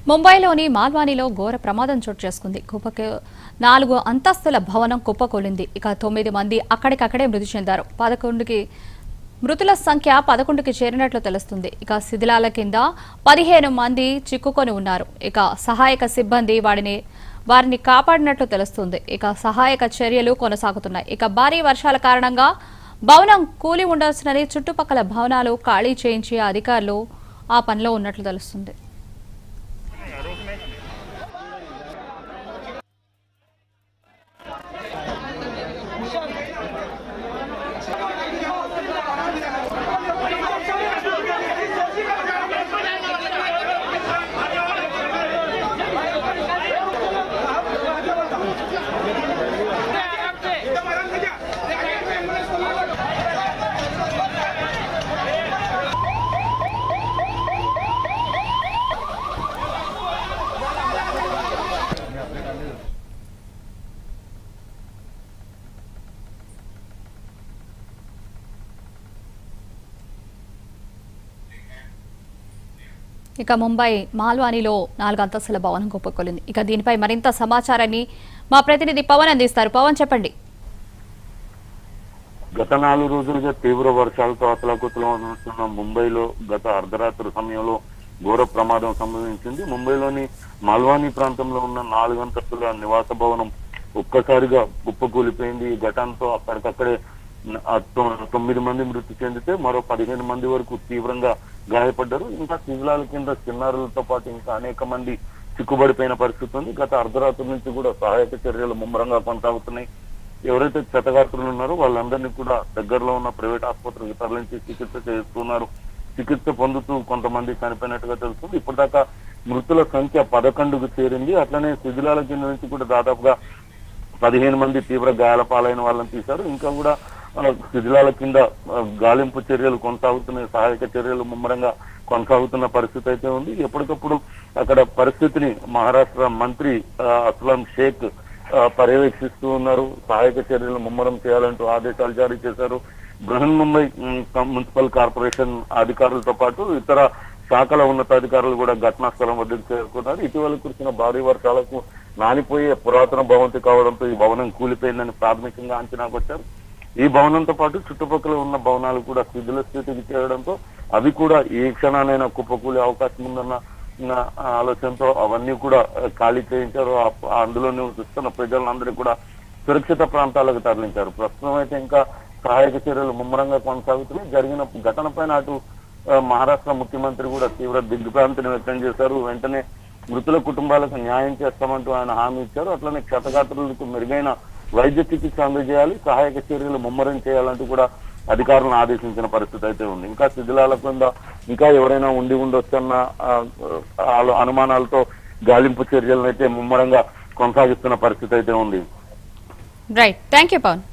ముంబైలోని మాల్వానీలో ఘోర ప్రమాదం చోటు చేసుకుంది కుప్పకు నాలుగు అంతస్తుల భవనం కుప్పకూలింది ఇక తొమ్మిది మంది అక్కడికక్కడే మృతి చెందారు పదకొండుకి మృతుల సంఖ్య పదకొండుకి చేరినట్లు తెలుస్తుంది ఇక శిథిలాల కింద పదిహేను మంది చిక్కుకొని ఉన్నారు ఇక సహాయక సిబ్బంది వాడిని వారిని కాపాడినట్లు తెలుస్తుంది ఇక సహాయక చర్యలు కొనసాగుతున్నాయి ఇక భారీ వర్షాల కారణంగా భవనం కూలి ఉండాల్సినది చుట్టుపక్కల భవనాలు ఖాళీ చేయించి అధికారులు ఆ పనిలో ఉన్నట్లు తెలుస్తుంది ఇక ముంబై మాల్వానీలో నాలుగు అంతస్తుల భవనం కుప్పకొలింది ఇక దీనిపై మరింత సమాచారాన్ని మా ప్రతినిధి పవన్ అందిస్తారు పవన్ చెప్పండి గత నాలుగు రోజులుగా తీవ్ర వర్షాలతో అతలాకుతలం అవుతున్న ముంబైలో గత అర్ధరాత్రి సమయంలో ఘోర ప్రమాదం సంభవించింది ముంబైలోని మాల్వానీ ప్రాంతంలో ఉన్న నాలుగు అంతస్తుల నివాస భవనం ఒక్కసారిగా కుప్పకూలిపోయింది ఈ ఘటనతో అక్కడికక్కడే న- ఆ తొ- తొమ్మిది మంది మృతి చెందితే మరో పదిహేను మంది వరకు తీవ్రంగా గాయపడ్డారు ఇంకా శిథిలాల కింద చిన్నారులతో పాటు ఇంకా అనేక మంది చిక్కుబడిపోయిన పరిస్థితి ఉంది గత అర్ధరాత్రి నుంచి కూడా సహాయక చర్యలు ముమ్మరంగా కొనసాగుతున్నాయి ఎవరైతే క్షతగాత్రులు ఉన్నారో వాళ్ళందరినీ కూడా దగ్గరలో ఉన్న ప్రైవేట్ ఆసుపత్రికి తరలించి చికిత్స చేస్తున్నారు చికిత్స పొందుతూ కొంతమంది చనిపోయినట్టుగా తెలుస్తుంది ఇప్పటిదాకా మృతుల సంఖ్య పదకొండుకు చేరింది అట్లనే శిథిలాల కింద నుంచి కూడా దాదాపుగా పదిహేను మంది తీవ్ర గాయాల పాలైన వాళ్ళని తీశారు ఇంకా కూడా ఆ, శిథిలాల కింద ఆ, గాలింపు చర్యలు కొనసాగుతున్నాయి సహాయక చర్యలు ముమ్మరంగా కొనసాగుతున్న పరిస్థితి అయితే ఉంది ఎప్పటికప్పుడు అక్కడ పరిస్థితిని మహారాష్ట్ర మంత్రి ఆ, అస్లాం షేక్ ఆ, పర్యవేక్షిస్తూ ఉన్నారు సహాయక చర్యలు ముమ్మరం చేయాలంటూ ఆదేశాలు జారీ చేశారు Brihan Mumbai um, com- municipal corporation అధికారులతో పాటు ఇతర శాఖల ఉన్నతాధికారులు కూడా ఘటనా స్థలం వద్దకు చేరుకున్నారు ఇటీవల కురిసిన భారీ వర్షాలకు నానిపోయే పురాతన భవంతి కావడంతో ఈ భవనం కూలిపోయిందని ప్రాథమికంగా అంచనాకు వచ్చారు ఈ భవనంతో పాటు చుట్టుపక్కల ఉన్న భవనాలు కూడా శిథిల స్థితికి చేరడంతో అవి కూడా ఏ క్షణానైనా కుప్పకూలే అవకాశం ఉందన్న నా ఆలోచనతో అవన్నీ కూడా ఆ, ఖాళీ చేయించారు ఆ- అందులో నివసిస్తున్న ప్రజలందరినీ కూడా సురక్షిత ప్రాంతాలకు తరలించారు ప్రస్తుతం అయితే ఇంకా సహాయక చర్యలు ముమ్మరంగా కొనసాగుతున్నాయి జరిగిన ఘటన పైన అటు ఆ, మహారాష్ట్ర ముఖ్యమంత్రి కూడా తీవ్ర దిగ్భ్రాంతిని వ్యక్తం చేశారు వెంటనే మృతుల కుటుంబాలకు న్యాయం చేస్తామంటూ ఆయన హామీ ఇచ్చారు అట్లనే క్షతగాత్రులకు మెరుగైన వైద్య చికిత్స అందజేయాలి సహాయక చర్యలు ముమ్మరం చేయాలంటూ కూడా అధికారులను ఆదేశించిన పరిస్థితి అయితే ఉంది ఇంకా శిథిలాల కింద ఇంకా ఎవరైనా ఉండి ఉండొచ్చన్న ఆ, ఆ, అనుమానాలతో గాలింపు చర్యలను అయితే ముమ్మరంగా కొనసాగిస్తున్న పరిస్థితి అయితే ఉంది రైట్ థ్యాంక్ యూ పవన్